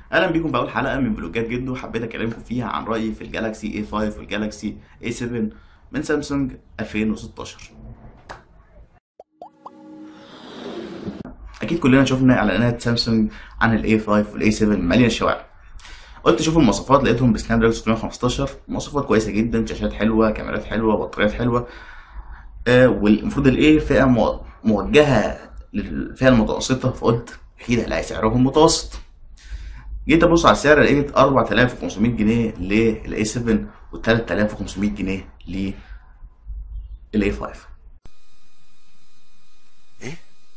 اهلا بيكم باول حلقه من فلوجات جدو حبيت اكلمكم فيها عن رايي في الجالاكسي A5 والجالاكسي A7 من سامسونج 2016 اكيد كلنا شفنا اعلانات سامسونج عن ال A5 وال A7 ماليه الشوارع قلت اشوف المواصفات لقيتهم بسناب دراجون 615 مواصفات كويسه جدا شاشات حلوه كاميرات حلوه بطاريات حلوه آه والمفروض الايه فئه مو- موجهه للفئه المتوسطه فقلت اكيد هلاقي سعرهم متوسط جيت ابص على السعر لقيت 4500 جنيه للاي 7 و 3500 جنيه للاي 5 ايه؟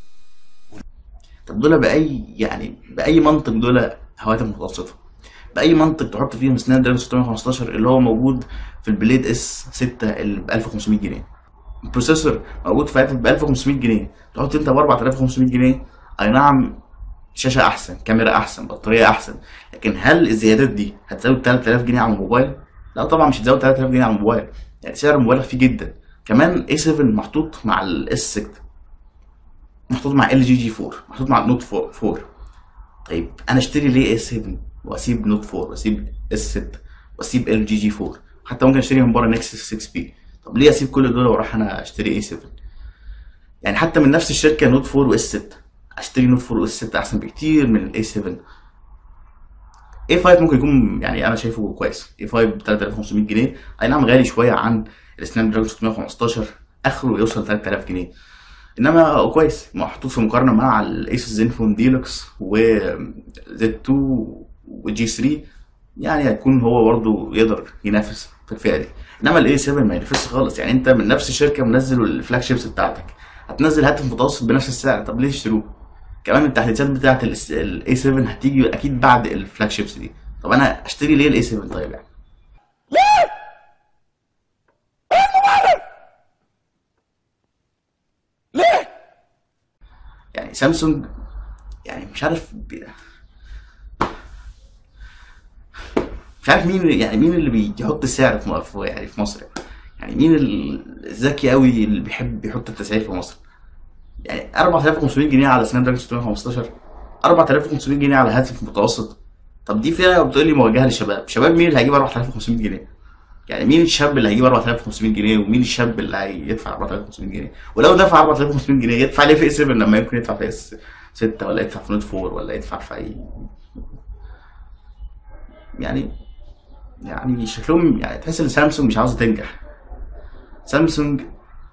طب دول باي يعني باي منطق دول هواتف متوسطه باي منطق تحط فيهم سناب دراجون 615 اللي هو موجود في البليد اس 6 اللي ب 1500 جنيه البروسيسور موجود في هاتف ب 1500 جنيه تحط انت ب 4500 جنيه اي نعم شاشه احسن كاميرا احسن بطاريه احسن لكن هل الزيادات دي هتزود 3000 جنيه على الموبايل لا طبعا مش هتزود 3000 جنيه على الموبايل يعني سعر مبالغ فيه جدا كمان A7 محطوط مع الاس 6 محطوط مع ال جي جي 4 محطوط مع النوت 4 طيب انا اشتري ليه A7 واسيب نوت 4 واسيب اس 6 واسيب ال جي جي 4 حتى ممكن اشتري من بره نكسس 6 بي طب ليه اسيب كل دول واروح انا اشتري A7 يعني حتى من نفس الشركه نوت 4 واس 6 اشتري نوت 4 واس 6 احسن بكتير من الاي 7 اي 5 ممكن يكون يعني انا شايفه كويس اي 5 ب 3500 جنيه اي نعم غالي شويه عن السناب دراجون 615 اخره يوصل 3000 جنيه انما هو كويس محطوط في مقارنه مع الايسوس زينفون ديلوكس و زد 2 وجي 3 يعني هيكون هو برضه يقدر ينافس في الفئه دي انما الاي 7 ما ينافسش خالص يعني انت من نفس الشركه منزل الفلاج شيبس بتاعتك هتنزل هاتف متوسط بنفس السعر طب ليه تشتروه؟ كمان التحديثات بتاعت الاي 7 هتيجي اكيد بعد الفلاج شيبس دي طب انا اشتري ليه الاي 7 طيب يعني؟ ليه؟ يعني سامسونج يعني مش عارف بي... مش عارف مين يعني مين اللي بيحط السعر في م- في- يعني في مصر يعني, يعني مين الذكي قوي اللي بيحب يحط التسعير في مصر يعني 4500 جنيه على سناب دراجون 615 4500 جنيه على هاتف متوسط طب دي فئه بتقول لي موجهه للشباب شباب مين اللي هيجيب 4500 جنيه يعني مين الشاب اللي هيجيب 4500 جنيه ومين الشاب اللي هيدفع 4500 جنيه ولو دفع 4500 جنيه يدفع ليه في اس 7 لما يمكن يدفع في اس 6 ولا يدفع في نوت 4 ولا يدفع في اي يعني يعني شكلهم يعني تحس ان سامسونج مش عاوزه تنجح سامسونج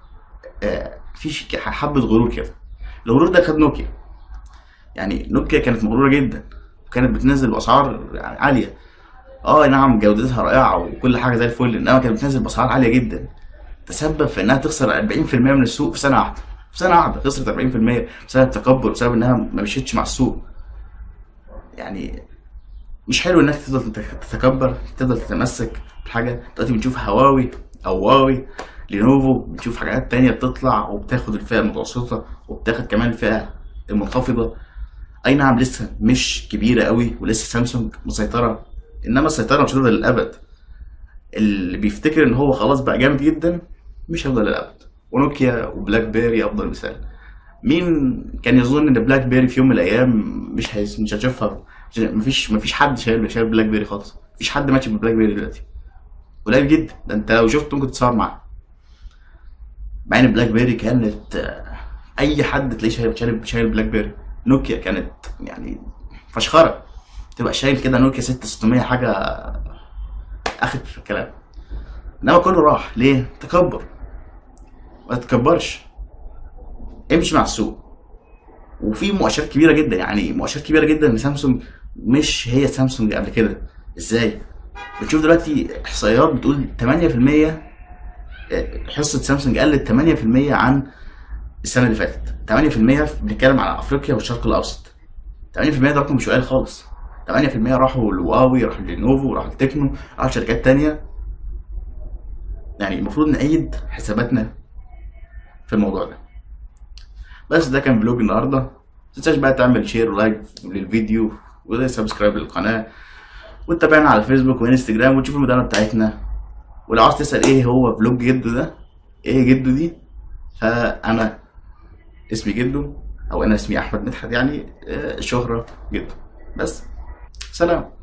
آه في ش- حبه غرور كده الغرور ده خد نوكيا يعني نوكيا كانت مغروره جدا وكانت بتنزل باسعار يعني عاليه اه نعم جودتها رائعه وكل حاجه زي الفل انما كانت بتنزل باسعار عاليه جدا تسبب في انها تخسر 40% من السوق في سنه واحده في سنه واحده خسرت 40% بسبب التكبر بسبب انها ما مشيتش مع السوق يعني مش حلو انك تفضل تت- تتكبر تفضل تتمسك بحاجه دلوقتي بنشوف هواوي او واوي لينوفو بنشوف حاجات تانية بتطلع وبتاخد الفئة المتوسطة وبتاخد كمان الفئة المنخفضة أي نعم لسه مش كبيرة قوي ولسه سامسونج مسيطرة إنما السيطرة مش هتفضل للأبد اللي بيفتكر إن هو خلاص بقى جامد جدا مش هيفضل للأبد ونوكيا وبلاك بيري أفضل مثال مين كان يظن إن بلاك بيري في يوم من الأيام مش هيس... مش هتشوفها مش- مفيش مفيش حد شايل شايل بلاك بيري خالص مفيش حد ماشي ببلاك بيري دلوقتي قليل جدا ده انت لو شفته ممكن تتصور معاه مع ان بلاك بيري كانت آه، اي حد تلاقيه شايل شايل شايل بلاك بيري نوكيا كانت يعني فشخره تبقى شايل كده نوكيا 6600 حاجه اخد في الكلام انما كله راح ليه تكبر ما تتكبرش امشي مع السوق وفي مؤشرات كبيره جدا يعني مؤشرات كبيره جدا ان سامسونج مش هي سامسونج قبل كده ازاي بتشوف دلوقتي احصائيات بتقول 8% حصه سامسونج قلت 8% عن السنه اللي فاتت 8% بنتكلم على افريقيا والشرق الاوسط 8% ده رقم مش قليل خالص 8% راحوا لواوي راحوا للينوفو راحوا لتكنو راحوا لشركات تانية يعني المفروض نعيد حساباتنا في الموضوع ده بس ده كان فلوج النهارده متنساش بقى تعمل شير ولايك للفيديو وسبسكرايب للقناه وتتابعنا على فيسبوك وانستجرام وتشوف المدونة بتاعتنا ولو عاوز تسأل ايه هو فلوج جدو ده ايه جدو دي فانا اسمي جدو او انا اسمي احمد مدحت يعني آه، الشهرة جدو بس سلام